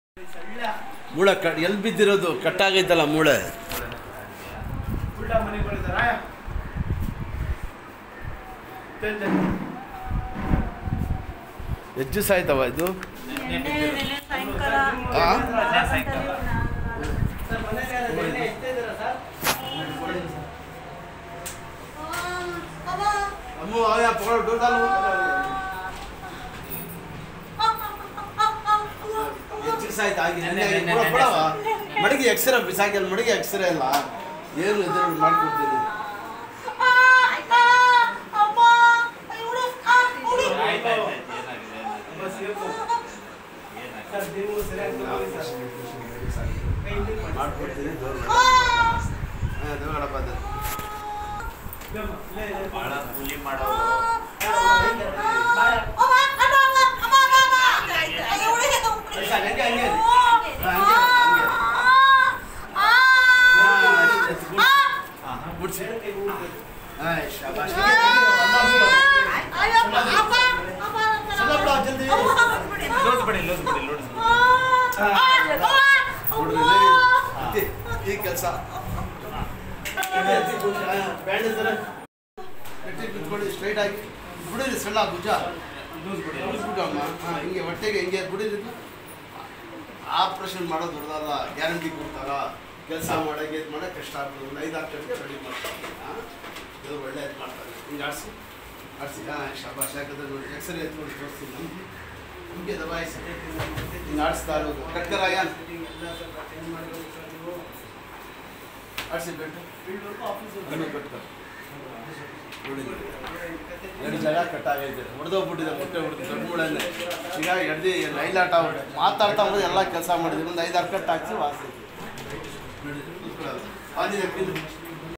ಮೂಳೆ ಕಟ್ ಎಲ್ಲಿ ಬಿದ್ದಿರೋದು ಕಟ್ಟಾಗೈತಲ್ಲ ಮೂಳೆ ಉಲ್ಟಾ ಮನೆಗೆ ಬರೀತಾರ ಎಷ್ಟು ದಿವಸ ಆಯ್ತವ ಇದು ಸಾಯಂಕಾಲ ಆ? ಸರ್ ಮನೆಗೆ ಎಷ್ಟೇ ಇದ್ದೀರಾ ಸರ್ ಅಮ್ಮ ಅವೇ ಪಕड़ डोर डालो ಎಷ್ಟು ದಿವಸ ಆಯ್ತು ಆಗಿ ನೆನ್ನೆ, ನೆನ್ನೆ, ನೆನ್ನೆ. ಕೊಡವ ಮಡಗಿ ಎಕ್ಸ್ರೇ ಬಿಸಾಕಿ ಅಲ್ಲಿ ಮಡಗಿ ಎಕ್ಸ್ರೇ ಇಲ್ಲ ಏನು ಎದುರು ಮಾಡ್ಕೊಡ್ತೀನಿ ಬಸ್ ಇರ್ಕೊ. ಸರ್ ನೀವು ಸರಿಯಾಗಿ ತಗೊಳ್ಳಿ ಸರ್ ಕೈ ಹಿಂದೆ ಮಾಡಿ. ಮಾಡ್ಕೊಡ್ತೀನಿ ದೇವ್ರು ಹಾಂ ದೇವಗಡಪ್ಪ ಅದು ಇಲ್ಲಮ್ಮ, ಇಲ್ಲೇ ಇದೆ. ಬಹಳ ಕೂಲಿ ಮಾಡೋರು ಸರ್, ಹಂಗೆ ಹಂಗೆ ಹಂಗೆ ಹಂಗೆ ಬಿಡ್ಸಿ ಹಾಂ ಶಾಬಾಷ್ ಚಲೋ ಬಿಡು ಜಲ್ದಿ ಲೋಸ್ ಬಿಡಿ ಲೋಸ್ ಬಿಡಿ ಲೋಸ್ ಬಿಡಿ ನೋಡ್ರಿ ಲೇ, ಇದ್ದಿ, ಈ ಕೆಲಸ ಬ್ಯಾಂಡ್ ಸರ್ ಗಟ್ಟಿ ಬಿಟ್ಕೊಳ್ಳಿ ಸ್ಟ್ರೈಟ್ ಆಗಿ ಬಿಡಿರಿ ಸಣ್ಣ ಭುಜ ಲೂಸ್ ಬಿಡಿ ಬಿಟ್ಬಿಟ್ಟಮ್ಮ ಹಾಂ ಹಿಂಗೆ ಹೊಟ್ಟೆಗೆ ಹಿಂಗೆ ಬಿಡಿರಿ ಆಪ್ರೇಷನ್ ಮಾಡೋದು ದೊಡ್ಡದಲ್ಲ ಗ್ಯಾರಂಟಿ ಕೊಡ್ತಾರ ಕೆಲಸ ಮಾಡೋಕೆ ಇದು ಮಾಡೋಕೆ ಕಷ್ಟ ಆಗ್ತದೆ ಒಂದು ಐದು ಆರು ಗಂಟೆಗೆ ರೆಡಿ ಮಾಡ್ತಾರೆ ಹಾಂ ಇದು ಒಳ್ಳೆ ಇದು ಮಾಡ್ತಾರೆ ಹಿಂಗೆ ಆಡಿಸಿ ಆಡಿಸಿ ಹಾಂ ಶಾಬಾಷ್ ಯಾಕಂದ್ರೆ ನೋಡಿ ಎಕ್ಸ್ರೇ ಎತ್ಕೊಂಡು ತೋರಿಸ್ತೀನಿ ನಮ್ಗೆ ಹಿಂಗೆ ದಬಾಯಿಸಿ ಹಿಂಗೆ ಆಡಿಸ್ತಾ ಇರೋದು ಕಟ್ಕರ ಯಾನ್ ಎಲ್ಲ ಸ್ವಲ್ಪ change ಮಾಡಿರೋದು ಸರ್ ನೀವು. ಆಡಿಸಿ ಬಿಟ್ಟು Field work, office work. ಗಮನ ಕಟ್ಕೊ ನೋಡಿ ಎರಡು ಜಾಗ ಕಟ್ಟಾಗೈತೆ ಹೊಡೆದೋಗ್ಬಿಟ್ಟಿದೆ ಮುಟ್ಟೆ ಹೊಡೆದು ದೊಡ್ಡ ಮೂಳೆನೆ ಈಗ ಎಡ್ದು ಲೈಲಾಟ ಹೊಡೆ ಮಾತಾಡ್ತಾ ಹೋದ್ರೆ ಎಲ್ಲ ಕೆಲಸ ಮಾಡಿದ್ವಿ ಒಂದು ಐದಾರು ಕಟ್ ಹಾಕ್ಸಿ ವಾಸಿ ನೋಡಿ ಕೂತ್ಕೊಳ್ಳೋದು. ಆಂಜನೇಯ ಪಿನ್